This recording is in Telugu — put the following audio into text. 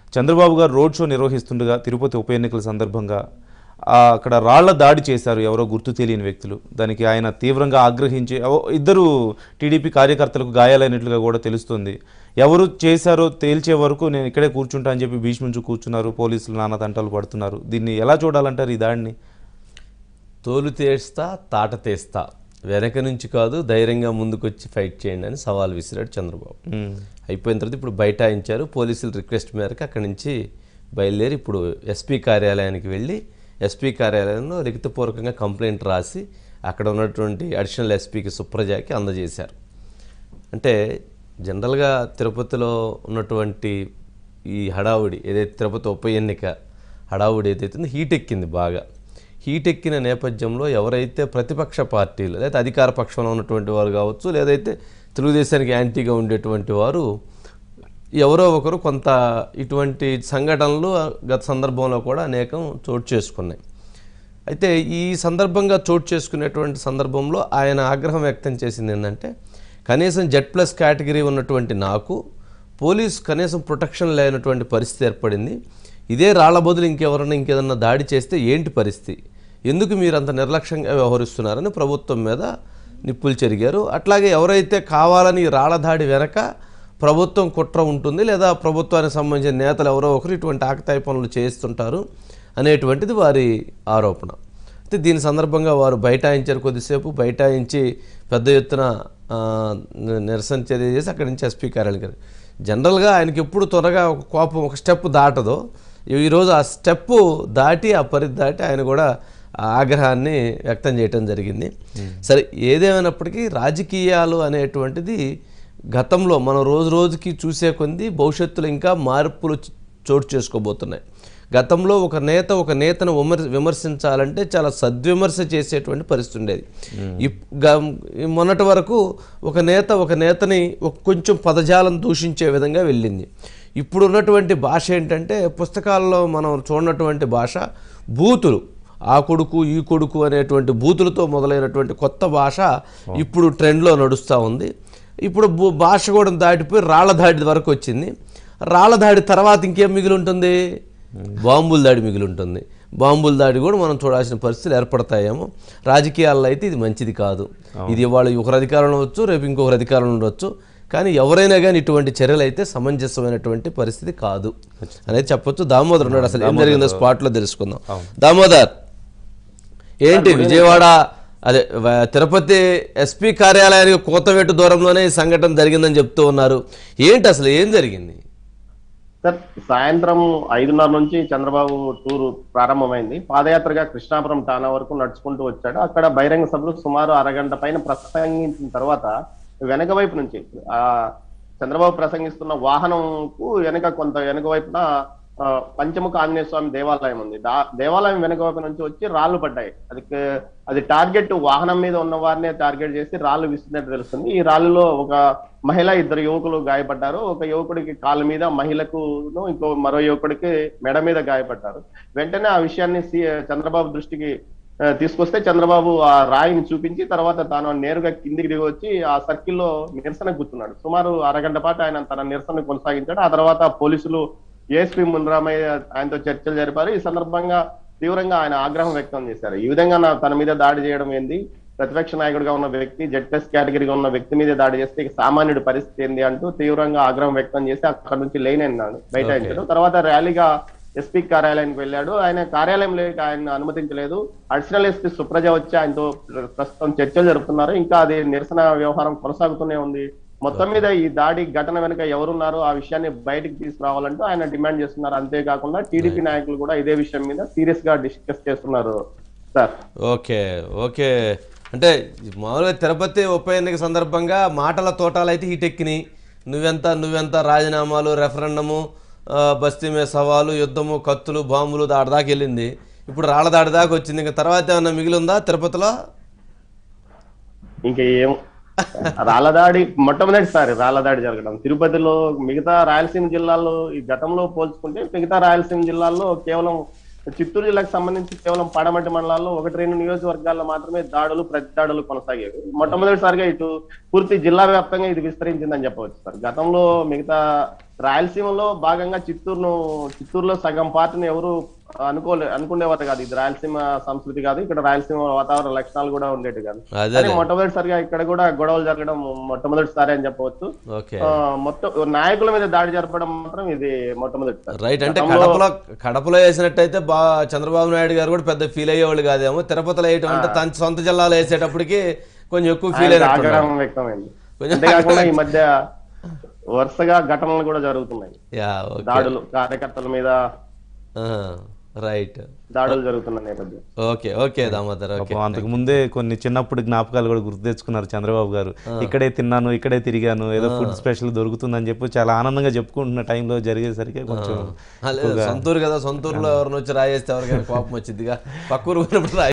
చంద్రబాబు గారు రోడ్ షో నిర్వహిస్తుండగా తిరుపతి ఉప ఎన్నికల సందర్భంగా ఆ, అక్కడ రాళ్ల దాడి చేశారు ఎవరో గుర్తు తెలియని వ్యక్తులు దానికి ఆయన తీవ్రంగా ఆగ్రహించి ఓ- ఇద్దరు టీడీపీ కార్యకర్తలకు గాయాలైనట్లుగా కూడా తెలుస్తుంది ఎవరు చేశారో తేల్చే వరకు నేను ఇక్కడే కూర్చుంటా అని చెప్పి భీష్మించు కూర్చున్నారు పోలీసులు నానా తంటాలు పడుతున్నారు దీన్ని ఎలా చూడాలంటారు ఈ దాడిని తోలు తీస్తా తాట తీస్తా వెనక నుంచి కాదు ధైర్యంగా ముందుకొచ్చి ఫైట్ చేయండి అని సవాల్ విసిరాడు చంద్రబాబు ఉమ్. అయిపోయిన తర్వాత ఇప్పుడు బైఠాయించారు పోలీసుల రిక్వెస్ట్ మేరకు అక్కడి నుంచి బయలుదేరి ఇప్పుడు ఎస్పీ కార్యాలయానికి వెళ్ళి ఎస్పీ కార్యాలయంలో లిఖితపూర్వకంగా కంప్లైంట్ రాసి అక్కడ ఉన్నటువంటి అడిషనల్ ఎస్పీకి సుప్రజాకి అందజేశారు అంటే జనరల్గా తిరుపతిలో ఉన్నటువంటి ఈ హడావుడి ఏదైతే తిరుపతి ఉప ఎన్నిక హడావుడి ఏదైతే ఉందో హీట్ ఎక్కింది బాగా హీట్ ఎక్కిన నేపథ్యంలో ఎవరైతే ప్రతిపక్ష పార్టీలు లేదా అధికార పక్షంలో ఉన్నటువంటి వారు కావచ్చు లేదైతే తెలుగుదేశానికి యాంటీగా ఉండేటువంటి వారు ఎవరో ఒకరు కొంత ఇటువంటి సంఘటనలు గత సందర్భంలో కూడా అనేకం చోటు చేసుకున్నాయి అయితే ఈ సందర్భంగా చోటు చేసుకునేటువంటి సందర్భంలో ఆయన ఆగ్రహం వ్యక్తం చేసింది ఏంటంటే కనీసం జెడ్ ప్లస్ కేటగిరీ ఉన్నటువంటి నాకు పోలీస్ కనీసం ప్రొటెక్షన్ లేనటువంటి పరిస్థితి ఏర్పడింది ఇదే రాళ్ల బదులు ఇంకెవరన్నా ఇంకేదన్నా దాడి చేస్తే ఏంటి పరిస్థితి ఎందుకు మీరు అంత నిర్లక్ష్యంగా వ్యవహరిస్తున్నారని ప్రభుత్వం మీద నిప్పులు చెరిగారు అట్లాగే ఎవరైతే కావాలని ఈ రాళ్ల దాడి వెనక ప్రభుత్వం కుట్ర ఉంటుంది లేదా ప్రభుత్వానికి సంబంధించిన నేతలు ఎవరో ఒకరు ఇటువంటి ఆకతాయి పనులు చేస్తుంటారు అనేటువంటిది వారి ఆరోపణ అయితే దీని సందర్భంగా వారు బైఠాయించారు కొద్దిసేపు బైఠాయించి పెద్ద ఎత్తున ఆ, ని- నిరసన చర్య చేసి అక్కడి నుంచి ఎస్పీ కార్యాలయం జనరల్గా ఆయనకి ఎప్పుడు త్వరగా ఒక కోపం ఒక స్టెప్ దాటదో ఈరోజు ఆ స్టెప్ దాటి ఆ పరిధి దాటి ఆయన కూడా ఆ ఆగ్రహాన్ని వ్యక్తం చేయటం జరిగింది సరే ఏదేమైనప్పటికీ రాజకీయాలు అనేటువంటిది గతంలో మనం రోజు రోజుకి చూసే కొంది భవిష్యత్తులో ఇంకా మార్పులు చ- చోటు చేసుకోబోతున్నాయి గతంలో ఒక నేత ఒక నేతను విమర్ విమర్శించాలంటే చాలా సద్విమర్శ చేసేటువంటి పరిస్థితి ఉండేది ఇప్- గ- మొన్నటి వరకు ఒక నేత ఒక నేతని ఒక కొంచెం పదజాలం దూషించే విధంగా వెళ్ళింది ఇప్పుడు ఉన్నటువంటి భాష ఏంటంటే పుస్తకాల్లో మనం చూడనటువంటి భాష బూతులు ఆ కొడుకు ఈ కొడుకు అనేటువంటి బూతులతో మొదలైనటువంటి కొత్త భాష ఇప్పుడు ట్రెండ్లో నడుస్తూ ఉంది ఇప్పుడు భూ- భాష కూడా దాటిపోయి రాళ్ల దాడి వరకు వచ్చింది రాళ్ల దాడి తర్వాత ఇంకేం మిగిలి ఉంటుంది బాంబుల దాడి మిగిలి ఉంటుంది బాంబుల దాడి కూడా మనం చూడాల్సిన పరిస్థితులు ఏర్పడతాయేమో రాజకీయాల్లో అయితే ఇది మంచిది కాదు ఇది ఇవాళ ఒకరు అధికారంలో ఉండొచ్చు రేపు ఇంకొకరు అధికారంలో ఉండొచ్చు కానీ ఎవరైనా కానీ ఇటువంటి చర్యలు అయితే సమంజసమైనటువంటి పరిస్థితి కాదు అనేది చెప్పొచ్చు దామోదర్ ఉన్నాడు అసలు ఏం జరిగిందో స్పాట్లో తెలుసుకుందాం దామోదర్ ఏంటి విజయవాడ అదే వ- తిరుపతి ఎస్పీ కార్యాలయానికి కోతవేటు దూరంలోనే ఈ సంఘటన జరిగిందని చెప్తూ ఉన్నారు ఏంటి అసలు ఏం జరిగింది సార్ సాయంత్రం ఐదున్నర నుంచి చంద్రబాబు టూర్ ప్రారంభమైంది పాదయాత్రగా కృష్ణాపురం ఠాణా వరకు నడుచుకుంటూ వచ్చాడు అక్కడ బహిరంగ సభలు సుమారు అరగంట పైన ప్రసంగించిన తర్వాత వెనక వైపు నుంచి ఆ చంద్రబాబు ప్రసంగిస్తున్న వాహనంకు వెనక కొంత వెనక వైపున ఆ, పంచముఖ ఆంజనేయ స్వామి దేవాలయం ఉంది దా- దేవాలయం వెనక వైపు నుంచి వచ్చి రాళ్లు పడ్డాయి అది క- అది టార్గెట్ వాహనం మీద ఉన్న వారినే టార్గెట్ చేసి రాళ్లు విస్తున్నట్టు తెలుస్తుంది ఈ రాళ్ళలో ఒక మహిళ ఇద్దరు యువకులు గాయపడ్డారు ఒక యువకుడికి కాలు మీద మహిళకు ఇంకో మరో యువకుడికి మెడ మీద గాయపడ్డారు వెంటనే ఆ విషయాన్ని సి- చంద్రబాబు దృష్టికి ఆ, తీసుకొస్తే చంద్రబాబు ఆ రాయిని చూపించి తర్వాత తాను నేరుగా కిందికి దిగి వచ్చి ఆ సర్కిల్లో నిరసన కూర్చున్నాడు సుమారు అరగంట పాటు ఆయన తన నిరసన కొనసాగించాడు ఆ తర్వాత పోలీసులు ఏఎస్పీ మున్రామయ్య ఆయనతో చర్చలు జరిపారు ఈ సందర్భంగా తీవ్రంగా ఆయన ఆగ్రహం వ్యక్తం చేశారు ఈ విధంగా నా తన మీద దాడి చేయడం ఏంది ప్రతిపక్ష నాయకుడిగా ఉన్న వ్యక్తి జెడ్ ప్లస్ కేటగిరీగా ఉన్న వ్యక్తి మీద దాడి చేస్తే ఇక సామాన్యుడి పరిస్థితి ఏంది అంటూ తీవ్రంగా ఆగ్రహం వ్యక్తం చేసి అక్కడ నుంచి లేని అన్నాడు బయట తర్వాత ర్యాలీగా ఎస్పీ కార్యాలయానికి వెళ్ళాడు ఆయన కార్యాలయంలోకి ఆయన అనుమతించలేదు అడిషనల్ ఎస్పీ సుప్రజ వచ్చి ఆయనతో ప్రస్తుతం చర్చలు జరుపుతున్నారు ఇంకా అది నిరసన వ్యవహారం కొనసాగుతూనే ఉంది మొత్తం మీద ఈ దాడి ఘటన వెనుక ఎవరున్నారో ఆ విషయాన్ని బయటికి తీసుకురావాలంటూ ఆయన డిమాండ్ చేస్తున్నారు అంతేకాకుండా టీడీపీ నాయకులు కూడా ఇదే విషయం మీద సీరియస్ గా డిస్కస్ చేస్తున్నారు సార్ ఓకే ఓకే అంటే మామూలుగా తిరుపతి ఉప ఎన్నిక సందర్భంగా మాటల తోటాలు అయితే హీటెక్కినాయి నువ్వెంత నువ్వెంత రాజీనామాలు రెఫరెండము ఆ, బస్తీ మీద సవాలు యుద్ధము కత్తులు బాంబులు దాడి దాకా వెళ్ళింది ఇప్పుడు రాళ్ళ దాడి దాకా వచ్చింది ఇంకా తర్వాత ఏమన్నా మిగిలిందా తిరుపతిలో ఇంకా ఏం రాళ్ళదాడి మొట్టమొదటిసారి రాళ్ళదాడి జరగడం తిరుపతిలో మిగతా రాయలసీమ జిల్లాల్లో ఈ గతంలో పోల్చుకుంటే మిగతా రాయలసీమ జిల్లాల్లో కేవలం చిత్తూరు జిల్లాకు సంబంధించి కేవలం పడమటి మండలాల్లో ఒకటి రెండు నియోజకవర్గాల్లో మాత్రమే దాడులు ప్రతి దాడులు కొనసాగేవి మొట్టమొదటిసారిగా ఇటు పూర్తి జిల్లా వ్యాప్తంగా ఇది విస్తరించిందని చెప్పవచ్చు సార్ గతంలో మిగతా రాయలసీమలో భాగంగా చిత్తూరును చిత్తూరులో సగం పార్టీని ఎవరు అనుకోలే అనుకునేవారు కాదు ఇది రాయలసీమ సంస్కృతి కాదు ఇక్కడ రాయలసీమ వాతావరణ లక్షణాలు కూడా ఉండేవి కాదు అదే కానీ మొట్టమొదటిసారిగా ఇక్కడ కూడా గొడవలు జరగడం మొట్టమొదటిసారి అని చెప్పవచ్చు ఓకే ఆ, మొత్తం నాయకుల మీద దాడి జరపడం మాత్రం ఇది మొట్టమొదటిసారి రైట్ అంటే గతంలో- కడపలో కడపలో వేసినట్టయితే బా చంద్రబాబు నాయుడు గారు కూడా పెద్ద ఫీల్ అయ్యేవాళ్ళు కాదేమో తిరుపతిలో వేయటం అంటే తన సొంత జిల్లాలో వేసేటప్పటికి కొంచెం ఎక్కువ ఫీల్ ఆయన అయినట్టు ఆగ్రహం వ్యక్తమైంది కొంచెం అంతేకాకుండా ఈ మధ్య వరుసగా ఘటనలు కూడా జరుగుతున్నాయి యా ఓకే దాడులు కార్యకర్తల మీద రైట్ దాడులు జరుగుతున్న నేపథ్యం ఓకే ఓకే దామోదర్ ఓకే పాపం అంతకు ముందే కొన్ని చిన్నప్పుడు జ్ఞాపకాలు కూడా గుర్తు తెచ్చుకున్నారు చంద్రబాబు గారు ఇక్కడే తిన్నాను ఇక్కడే తిరిగాను ఏదో ఫుడ్ స్పెషల్ దొరుకుతుందని చెప్పి చాలా ఆనందంగా చెప్పుకుంటున్న టైంలో జరిగేసరికి కొంచెం ఆ, లేదు, సొంతూరు కదా సొంతూరులో ఎవరిని వచ్చి రాయేస్తే ఎవరికైనా కోపం వచ్చిందిగా పక్కూరు పోయినప్పుడు రాయి